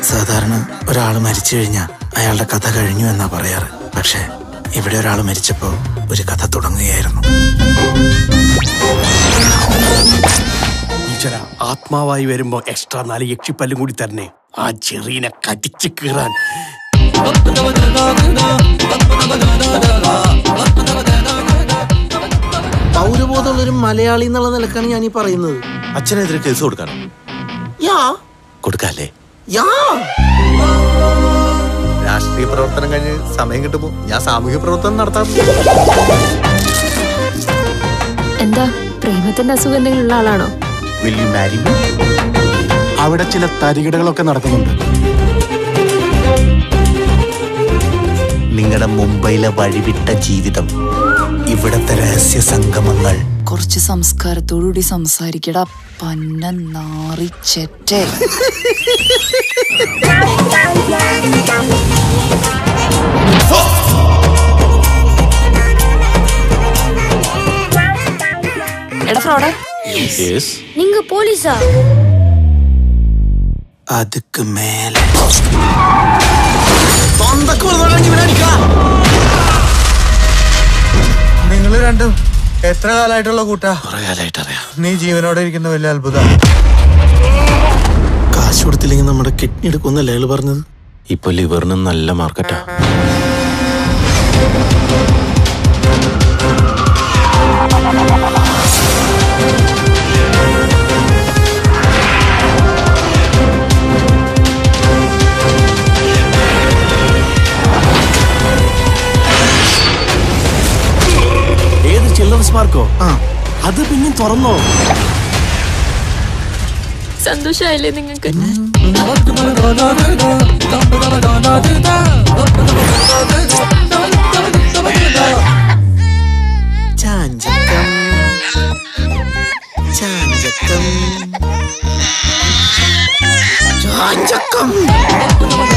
സാധാരണ ഒരാൾ മരിച്ചു കഴിഞ്ഞാൽ അയാളുടെ കഥ കഴിഞ്ഞു എന്നാ പറയാറ് പക്ഷെ ഇവിടെ ഒരാൾ മരിച്ചപ്പോ ഒരു കഥ തുടങ്ങുകയായിരുന്നു ഈശ്വര ആത്മാവായി വരുമ്പോ എക്സ്ട്രാ നാല് യക്ഷിപ്പല്ലും കൂടി തരണേ ആ ചെറിയനെ കടിച്ചു കീറാൻ പൗരബോധമുള്ള ഒരു മലയാളി എന്നുള്ള നിലക്കാണ് ഞാൻ ഈ പറയുന്നത് അച്ഛനെതിരെ കേസ് കൊടുക്കണം യാ കൊടുക്കാല്ലേ യാ രാഷ്ട്രീയ പ്രവർത്തനം കഴിഞ്ഞ് സമയം കിട്ടുമ്പോ ഞാൻ സാമൂഹ്യ പ്രവർത്തനം നടത്താറുണ്ട് എന്താ പ്രേമത്തിന്റെ അസുഖം എന്തെങ്കിലും ഉള്ള ആളാണോ വിൽ യു മാരി മീ അവിടെ ചില തരികിടകളൊക്കെ നടക്കുന്നുണ്ട് നിങ്ങളുടെ മുംബൈയിലെ വഴിവിട്ട ജീവിതം ഇവിടത്തെ രഹസ്യ സംഗമങ്ങൾ കുറച്ച് സംസ്കാരത്തോടുകൂടി സംസാരിക്കടാ പന്ന നാറിച്ചെറ്റേ എടാ ഫ്രോഡേ நீங்க போலீஸா അതുക്ക് മേലെ നിങ്ങൾ രണ്ടും എത്ര കാലമായിട്ടുള്ള കൂട്ടാ കുറെ കാലമായിട്ട് അറിയാം നീ ജീവനോടെ ഇരിക്കുന്ന വലിയ അത്ഭുതം കാശ് കൊടുത്തില്ലെങ്കിൽ നമ്മുടെ കിഡ്നി എടുക്കുന്നല്ലേ അയാള് പറഞ്ഞത് ഇപ്പൊ ലിവറിന് നല്ല മാർക്കറ്റാ ഏത് ചിൽഡ്രൻസ് പാർക്കോ ആ അത് പിന്നെ തുറന്നോ സന്തോഷമായില്ലേ നിങ്ങൾക്ക് ചാഞ്ചക്കം ചാഞ്ചക്കം ചാഞ്ചക്കം